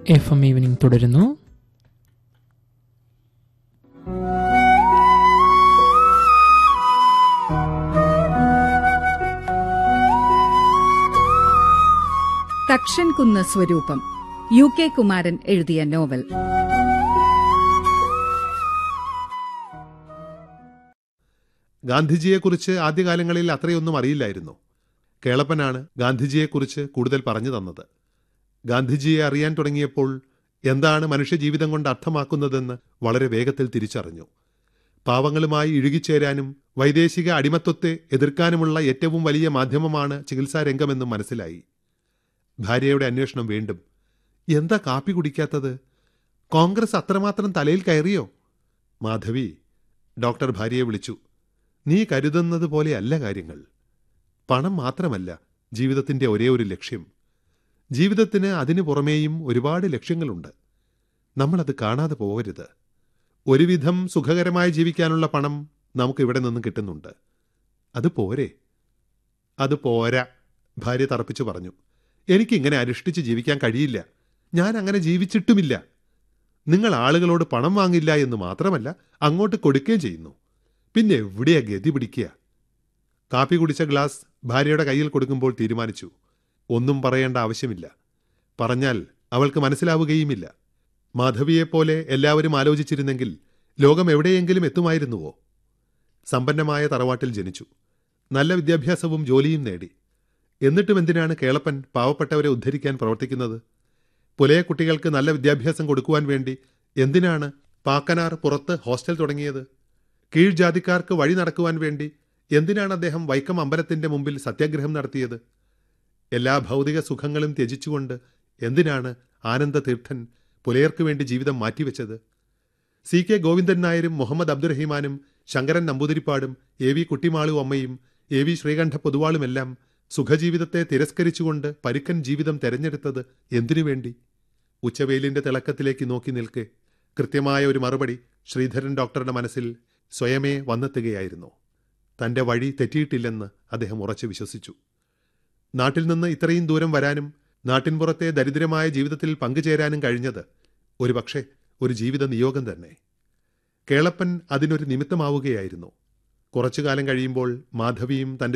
F M evening തുടരുന്നു തക്ഷൻകുന്ന് സ്വരൂപം U K Kumaran എഴുതിയ നോവൽ ഗാന്ധിജിയെക്കുറിച്ച് ആദ്യകാലങ്ങളിൽ അത്രയൊന്നും അറിയില്ലായിരുന്നു കേളപ്പനാണ് ഗാന്ധിജിയെക്കുറിച്ച് കൂടുതൽ പറഞ്ഞു തന്നത് ഗാന്ധിജിയെ അറിയാൻ തുടങ്ങിയപ്പോൾ എന്താണ് മനുഷ്യജീവിതം കൊണ്ട് അർത്ഥമാക്കുന്നതെന്ന് വളരെ വേഗത്തിൽ തിരിച്ചറിഞ്ഞു പാവങ്ങളുമായി ഇഴുകിച്ചേരാനും വൈദേശിക അടിമത്വത്തെ എതിർക്കാനുമുള്ള ഏറ്റവും വലിയ മാധ്യമമാണ് ചികിത്സാ രംഗമെന്നും മനസ്സിലായി ഭാര്യയുടെ അന്വേഷണം വീണ്ടും എന്താ കാപ്പി കുടിക്കാത്തത് കോൺഗ്രസ് അത്രമാത്രം തലയിൽ കയറിയോ മാധവി ഡോക്ടർ ഭാര്യയെ വിളിച്ചു നീ കരുതുന്നത് പോലെയല്ല കാര്യങ്ങൾ പണം മാത്രമല്ല ജീവിതത്തിന്റെ ഒരേ ഒരു ലക്ഷ്യം ജീവിതത്തിന് അതിനു പുറമേയും ഒരുപാട് ലക്ഷ്യങ്ങളുണ്ട് നമ്മളത് കാണാതെ പോകരുത് ഒരുവിധം സുഖകരമായി ജീവിക്കാനുള്ള പണം നമുക്ക് ഇവിടെ നിന്നും കിട്ടുന്നുണ്ട് അത് പോരെ അത് പോരാ ഭാര്യ തറപ്പിച്ചു പറഞ്ഞു എനിക്കിങ്ങനെ അനുഷ്ഠിച്ച് ജീവിക്കാൻ കഴിയില്ല ഞാൻ അങ്ങനെ ജീവിച്ചിട്ടുമില്ല നിങ്ങൾ ആളുകളോട് പണം വാങ്ങില്ല എന്ന് മാത്രമല്ല അങ്ങോട്ട് കൊടുക്കുകയും ചെയ്യുന്നു പിന്നെ എവിടെയാ ഗതി പിടിക്കുക കാപ്പി കുടിച്ച ഗ്ലാസ് ഭാര്യയുടെ കയ്യിൽ കൊടുക്കുമ്പോൾ തീരുമാനിച്ചു ഒന്നും പറയേണ്ട ആവശ്യമില്ല പറഞ്ഞാൽ അവൾക്ക് മനസ്സിലാവുകയുമില്ല മാധവിയെപ്പോലെ എല്ലാവരും ആലോചിച്ചിരുന്നെങ്കിൽ ലോകം എവിടെയെങ്കിലും എത്തുമായിരുന്നുവോ സമ്പന്നമായ തറവാട്ടിൽ ജനിച്ചു നല്ല വിദ്യാഭ്യാസവും ജോലിയും നേടി എന്നിട്ടും എന്തിനാണ് കേളപ്പൻ പാവപ്പെട്ടവരെ ഉദ്ധരിക്കാൻ പ്രവർത്തിക്കുന്നത് പുലയ കുട്ടികൾക്ക് നല്ല വിദ്യാഭ്യാസം കൊടുക്കുവാൻ വേണ്ടി എന്തിനാണ് പാക്കനാർ പുറത്ത് ഹോസ്റ്റൽ തുടങ്ങിയത് കീഴ്ജാതിക്കാർക്ക് വഴി നടക്കുവാൻ വേണ്ടി എന്തിനാണ് അദ്ദേഹം വൈക്കം അമ്പലത്തിന്റെ മുമ്പിൽ സത്യാഗ്രഹം നടത്തിയത് എല്ലാ ഭൗതിക സുഖങ്ങളും ത്യജിച്ചുകൊണ്ട് എന്തിനാണ് ആനന്ദതീർത്ഥൻ പുലയർക്ക് വേണ്ടി ജീവിതം മാറ്റിവെച്ചത് സി കെ ഗോവിന്ദൻ നായരും മുഹമ്മദ് അബ്ദുറഹിമാനും ശങ്കരൻ നമ്പൂതിരിപ്പാടും എ വി കുട്ടിമാളു അമ്മയും എ വി ശ്രീകണ്ഠ പൊതുവാളുമെല്ലാം സുഖജീവിതത്തെ തിരസ്കരിച്ചുകൊണ്ട് പരുക്കൻ ജീവിതം തെരഞ്ഞെടുത്തത് എന്തിനു വേണ്ടി ഉച്ചവെയിലിന്റെ തിളക്കത്തിലേക്ക് നോക്കി നിൽക്കെ കൃത്യമായ ഒരു മറുപടി ശ്രീധരൻ ഡോക്ടറുടെ മനസ്സിൽ സ്വയമേ വന്നെത്തുകയായിരുന്നു തന്റെ വഴി തെറ്റിയിട്ടില്ലെന്ന് അദ്ദേഹം ഉറച്ചു വിശ്വസിച്ചു നാട്ടിൽ നിന്ന് ഇത്രയും ദൂരം വരാനും നാട്ടിൻപുറത്തെ ദരിദ്രമായ ജീവിതത്തിൽ പങ്കുചേരാനും കഴിഞ്ഞത് ഒരുപക്ഷെ ഒരു ജീവിത നിയോഗം തന്നെ കേളപ്പൻ അതിനൊരു നിമിത്തമാവുകയായിരുന്നു കുറച്ചു കാലം കഴിയുമ്പോൾ മാധവിയും തന്റെ